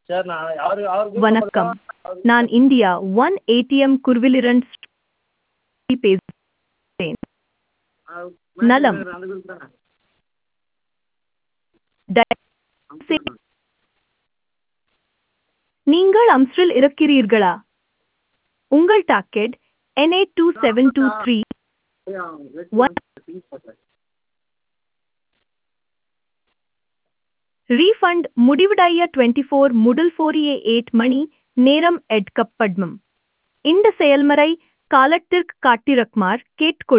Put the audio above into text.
சரி நான் அவரு அவருக்கு வணக்கம் நான் இந்தியா ஒன் ஏடிஎம் குர்விலிரண்ட் பேசுகிறேன் நலம். தயவு நீங்கள் அம்ஸ்ரில் இருக்கிறீர்களா உங்கள் docket N A two seven two three refund முடிவடைய டுவெண்ட்டி ஃபோர் முதல் ஃபோரியே எயிட் மணி நேரம் எடுக்கப்படும் இந்த செயல்முறை காலத்திற்கு காட்டிரக்குமார் கேட்டுக்கொள்